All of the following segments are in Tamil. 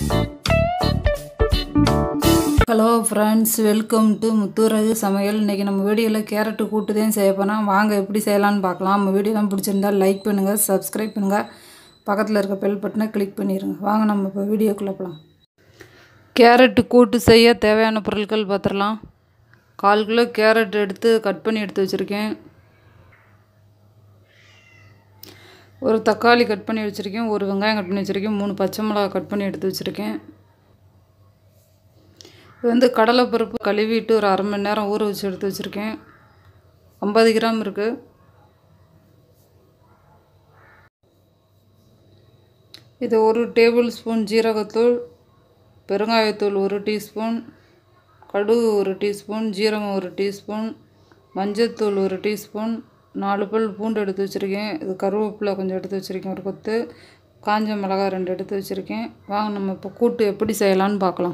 hello friends welcome to Muthuragu சமையல் இன்றைக்கி நம்ம வீடியோவில் கேரட்டு கூட்டு தான் செய்ய போனால் வாங்க எப்படி செய்யலாம்னு பார்க்கலாம் நம்ம வீடியோலாம் பிடிச்சிருந்தா லைக் பண்ணுங்கள் சப்ஸ்கிரைப் பண்ணுங்கள் பக்கத்தில் இருக்க பெல் பட்டனை கிளிக் பண்ணிடுங்க வாங்க நம்ம இப்போ வீடியோக்குள்ளே போகலாம் கேரட்டு கூட்டு செய்ய தேவையான பொருட்கள் பார்த்துடலாம் கால் கிலோ கேரட் எடுத்து கட் பண்ணி எடுத்து வச்சுருக்கேன் ஒரு தக்காளி கட் பண்ணி வச்சுருக்கேன் ஒரு வெங்காயம் கட் பண்ணி வச்சுருக்கேன் மூணு பச்சை மிளகா கட் பண்ணி எடுத்து வச்சுருக்கேன் இது வந்து கடலைப்பருப்பு கழுவிட்டு ஒரு அரை மணி நேரம் ஊற வச்சு எடுத்து வச்சுருக்கேன் ஐம்பது கிராம் இருக்குது இது ஒரு டேபிள் ஸ்பூன் ஜீரகத்தூள் பெருங்காயத்தூள் ஒரு டீஸ்பூன் கடுகு ஒரு டீஸ்பூன் ஜீரகம் ஒரு டீஸ்பூன் மஞ்சத்தூள் ஒரு டீஸ்பூன் நாலு பல் பூண்டு எடுத்து வச்சுருக்கேன் இது கருவேப்பிலை கொஞ்சம் எடுத்து வச்சுருக்கேன் ஒரு கொத்து காஞ்ச மிளகாய் ரெண்டு எடுத்து வச்சுருக்கேன் வாங்க நம்ம இப்போ கூட்டு எப்படி செய்யலான்னு பார்க்கலாம்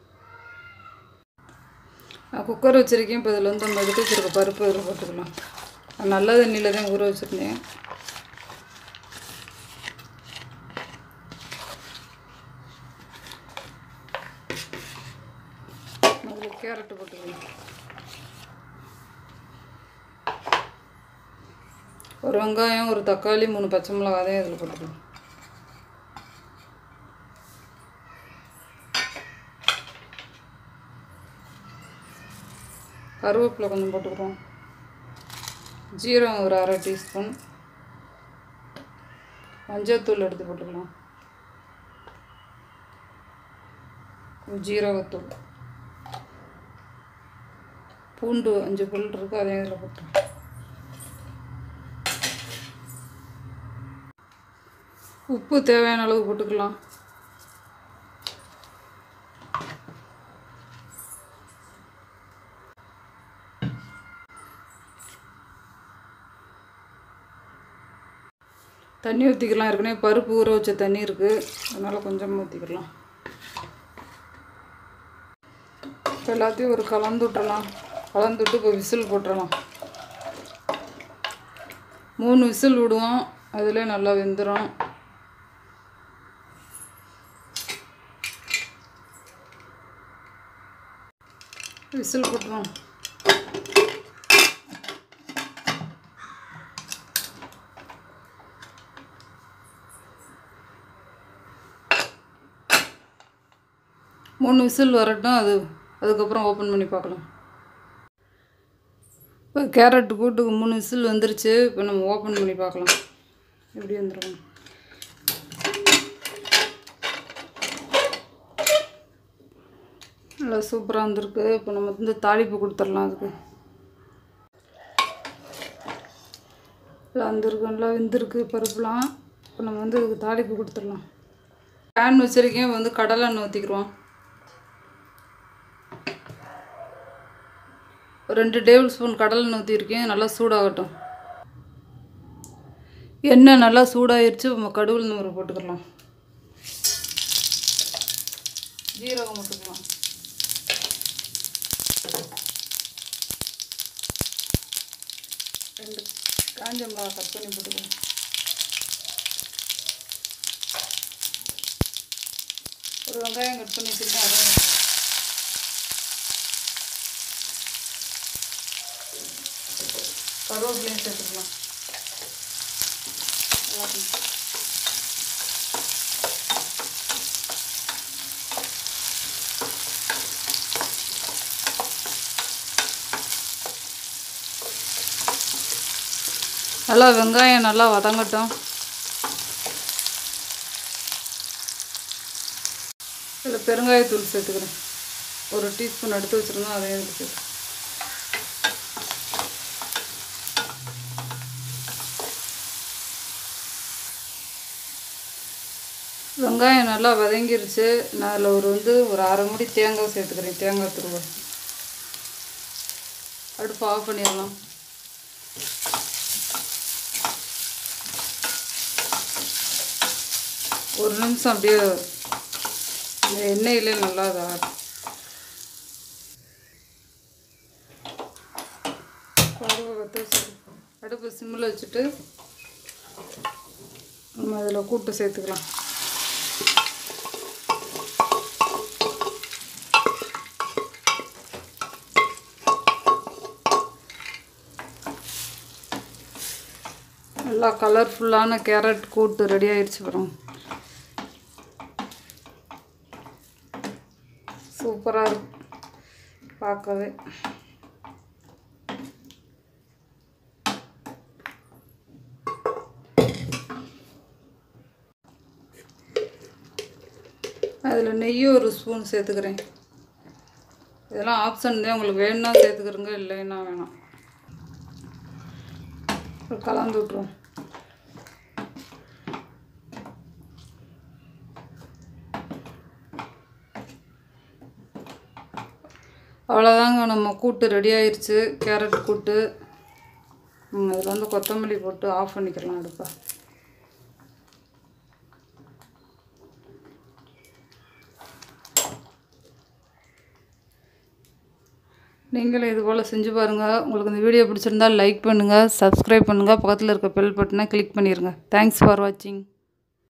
நான் குக்கர் வச்சுருக்கேன் இப்போ இதில் வந்து நம்ம எடுத்து வச்சுருக்க பருப்பு இதில் போட்டுக்கலாம் நான் நல்ல தண்ணியில் தான் ஊற வச்சுருந்தேன் அதில் கேரட்டு போட்டுக்கலாம் ஒரு வெங்காயம் ஒரு தக்காளி மூணு பச்சை மிளகாய் தான் இதில் போட்டுக்கலாம் கருவேப்பிலை கொஞ்சம் போட்டுக்கிறோம் ஜீரகம் ஒரு அரை டீஸ்பூன் மஞ்சத்தூள் எடுத்து போட்டுக்கலாம் ஜீரகத்தூள் பூண்டு அஞ்சு புல் இருக்குது அதையும் இதில் போட்டு உப்பு தேவையான அளவு போட்டுக்கலாம் தண்ணி ஊற்றிக்கலாம் ஏற்கனவே பருப்பு ஊற வச்ச தண்ணி இருக்குது அதனால் கொஞ்சமாக ஊற்றிக்கலாம் இப்போ எல்லாத்தையும் ஒரு கலந்து விட்டுறலாம் கலந்து விட்டு இப்போ விசில் போட்டுடலாம் மூணு விசில் விடுவோம் அதிலே நல்லா வெந்துடும் விசில் போட்டுருவோம் மூணு விசில் வரட்டும் அது அதுக்கப்புறம் ஓப்பன் பண்ணி பார்க்கலாம் இப்போ கேரட் கூட்டுக்கு மூணு விசில் வந்துருச்சு இப்போ நம்ம ஓப்பன் பண்ணி பார்க்கலாம் எப்படி வந்துருக்கும் நல்லா சூப்பராக வந்திருக்கு இப்போ நம்ம வந்து தாளிப்பு கொடுத்துடலாம் அதுக்கு நல்லா வந்திருக்கு நல்லா வெந்திருக்கு பருப்புலாம் இப்போ நம்ம வந்து இதுக்கு தாளிப்பு கொடுத்துடலாம் பேன் வச்சுருக்கேன் இப்போ வந்து கடலை எண்ணெய் ஊற்றிக்கிறோம் ரெண்டு டேபிள் ஸ்பூன் கடலை எண்ணெய் ஊற்றிருக்கேன் நல்லா சூடாகட்டும் எண்ணெய் நல்லா சூடாயிருச்சு நம்ம கடுகுல நூறு போட்டுக்கலாம் ஜீரகம் போட்டுக்கலாம் ரெண்டு காஞ்ச மிளகா கட் பண்ணி போட்டுக்கலாம் ஒரு வெங்காயம் கட் பண்ணி வச்சுருக்கேன் அதையும் கருவேப்பிலையும் சேர்த்துக்கலாம் நல்லா வெங்காயம் நல்லா வதங்கட்டும் இதில் பெருங்காயத்தூள் சேர்த்துக்கிறேன் ஒரு டீஸ்பூன் எடுத்து வச்சுருந்தோம் அதையும் எடுத்து சேர்த்து வெங்காயம் நல்லா வதங்கிருச்சு நான் அதில் ஒரு வந்து ஒரு அரை மூடி தேங்காய் சேர்த்துக்கிறேன் தேங்காய் துருவல் அடுப்பு ஆஃப் பண்ணிடலாம் ஒரு நிமிஷம் அப்படியே இந்த எண்ணெயிலே நல்லா அதை கடுகு வத்த வச்சு அடுப்பு சிம்மில் வச்சுட்டு நம்ம அதில் கூட்டு சேர்த்துக்கலாம் நல்லா கலர்ஃபுல்லான கேரட் கூட்டு ரெடி ஆயிடுச்சு பாருங்க சூப்பராக இருக்கு பார்க்கவே அதில் நெய் ஒரு ஸ்பூன் சேர்த்துக்கிறேன் இதெல்லாம் ஆப்ஷன் தான் உங்களுக்கு வேணும்னா சேர்த்துக்கிறோங்க இல்லைன்னா வேணாம் அப்புறம் கலந்து விட்ருவோம் அவ்வளோதாங்க நம்ம கூட்டு ரெடி ஆயிடுச்சு கேரட் கூட்டு ம், இதில் வந்து கொத்தமல்லி போட்டு ஆஃப் பண்ணிக்கலாம் அடுப்பை நீங்களும் இது போல் செஞ்சு பாருங்கள் உங்களுக்கு இந்த வீடியோ பிடிச்சிருந்தா லைக் பண்ணுங்கள் சப்ஸ்கிரைப் பண்ணுங்கள் பக்கத்தில் இருக்க பெல் பட்டனை கிளிக் பண்ணிடுங்க தேங்க்ஸ் ஃபார் வாட்சிங்